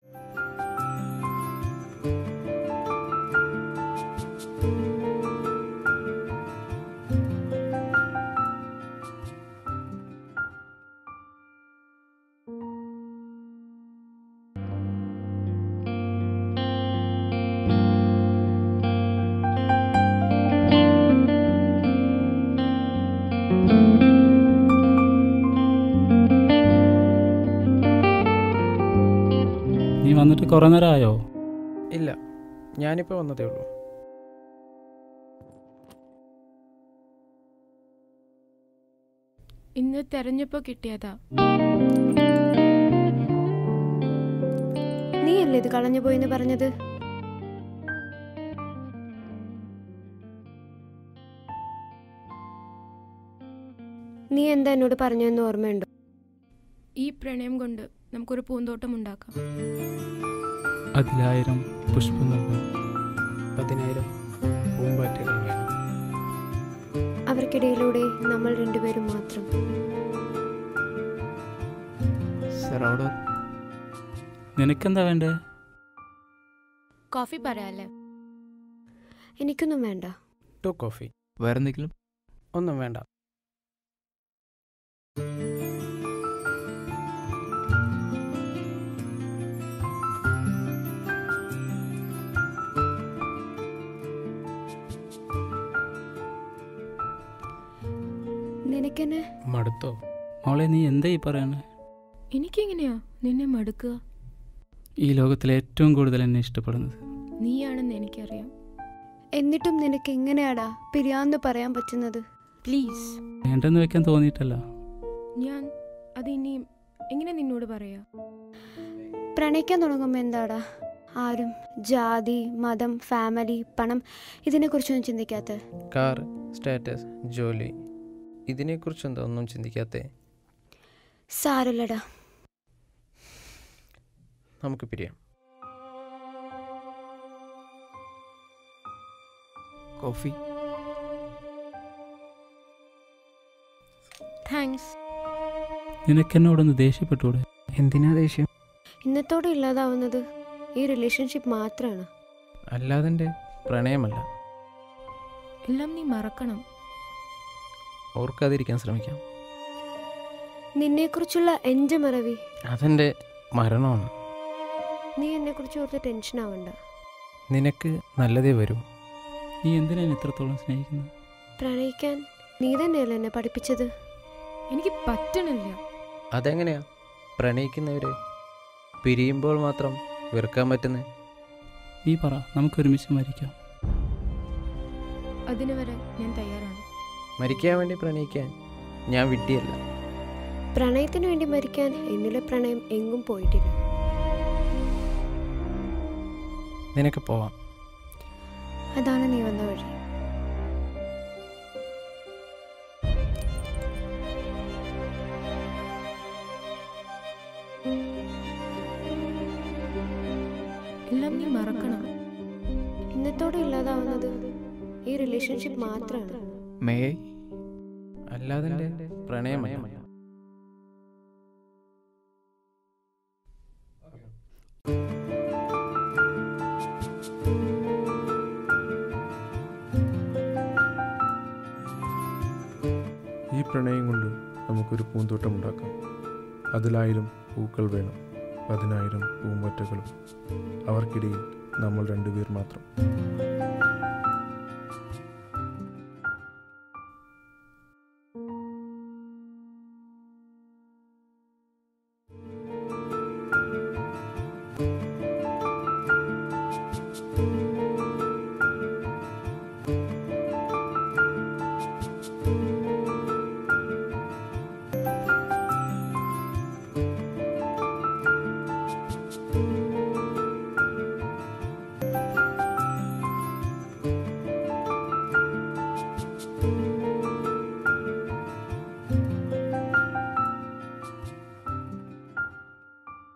നീ വന്നിട്ട് കുറേ നേരം ആയോ ഇല്ല ഞാനിപ്പോൾ വന്നതേ ഉള്ളൂ ഇന്ന് തെരഞ്ഞപ്പോ കിട്ടിയതാ നീയല്ലേ ഇത് കളഞ്ഞു പോയെന്ന് പറഞ്ഞത് നീ എന്താ എന്നോട് പറഞ്ഞതെന്ന് ഓർമ്മയുണ്ടോ ഈ പ്രണയം കൊണ്ട് നമുക്കൊരു പൂന്തോട്ടം ഉണ്ടാക്കാം അതിലായിരം പുഷ്പങ്ങൾ വേണം. പതിനായിരം പൂമ്പാറ്റകൾ വേണം അവർക്കിടയിലൂടെ നമ്മൾ രണ്ടുപേരും മാത്രം സർ ഓർഡർ നിനക്കെന്താ വേണ്ടേ കോഫി പറയാല്ലേ എനിക്കൊന്നും വേണ്ട ടു കോഫി വേറെന്തെങ്കിലും ഒന്നും വേണ്ട നിനക്കെന്നെ മടുത്തോ മോളെ നീ എന്താ ഈ പറയണേ എനിക്കെങ്ങനെയാ നിന്നെ മടുക്കുക ഈ ലോകത്തിലെ ഏറ്റവും കൂടുതൽ എന്നെ ഇഷ്ടപ്പെടുന്നത് നീയാണെന്ന് എനിക്കറിയാം എന്നിട്ടും നിനക്ക് എങ്ങനെയാടാ പിരിയാന്ന് പറയാൻ പറ്റുന്നത് പ്ലീസ് വേണ്ടെന്ന് വെക്കാൻ തോന്നിയിട്ടല്ല ഞാൻ അത് ഇനിയും എങ്ങനെ നിന്നോട് പറയാ പ്രണയിക്കാൻ തുടങ്ങുമ്പോൾ എന്താടാ ആരും ജാതി മതം ഫാമിലി പണം ഇതിനെക്കുറിച്ചൊന്നും ചിന്തിക്കാത്ത കാർ സ്റ്റാറ്റസ് ജോലി ഇതിനെക്കുറിച്ച് എന്താ ഒന്നും ചിന്തിക്കാത്തേ സാരല്ലടാ നമുക്ക് പിരിയാം കോഫി താങ്ക്സ് നിനക്കെന്നോടൊന്ന് ദേഷ്യപ്പെട്ടൂടെ എന്തിനാ ദേഷ്യം ഇന്നത്തോടെ ഇല്ലാതാവുന്നത് ഈ റിലേഷൻഷിപ്പ് മാത്രമാണ് അല്ലാതെ പ്രണയമല്ല എല്ലാം നീ മറക്കണം ഓർക്കാതിരിക്കാൻ ശ്രമിക്കാം നിന്നെക്കുറിച്ചുള്ള എൻ്റെ മറവി അതെൻ്റെ മരണമാണ് നീ എന്നെക്കുറിച്ച് ഓർത്ത് ടെൻഷൻ ആവണ്ട നിനക്ക് നല്ലതേ വരൂ നീ എന്തിനാണ് ഇത്രത്തോളം സ്നേഹിക്കുന്നത് പ്രണയിക്കാൻ നീ തന്നെയല്ലേ എന്നെ പഠിപ്പിച്ചത് എനിക്ക് പറ്റണില്ല അതെങ്ങനെയാ പ്രണയിക്കുന്നവരെ പിരിയുമ്പോൾ മാത്രം വെറുക്കാൻ പറ്റുന്നേ നീ പറ നമുക്കൊരുമിച്ച് മരിക്കാം അതിന് വരെ ഞാൻ തയ്യാറാണ് മരിക്കാൻ വേണ്ടി പ്രണയിക്കാൻ ഞാൻ വിഡ്ഢിയല്ല പ്രണയത്തിന് വേണ്ടി മരിക്കാൻ എന്നിലെ പ്രണയം എങ്ങും പോയിട്ടില്ല നിനക്ക് പോവാം അതാണ് നീ വന്ന വഴി എല്ലാം നീ മറക്കണം ഇന്നത്തോടെ ഇല്ലാതാവുന്നത് ഈ റിലേഷൻഷിപ്പ് മാത്രമാണ് മേ അല്ലാതെ പ്രണയമല്ല ഈ പ്രണയം കൊണ്ട് നമുക്കൊരു പൂന്തോട്ടം ഉണ്ടാക്കാം അതിലായിരം പൂക്കൾ വേണം പതിനായിരം പൂമ്പറ്റകളും അവർക്കിടയിൽ നമ്മൾ രണ്ടുപേർ മാത്രം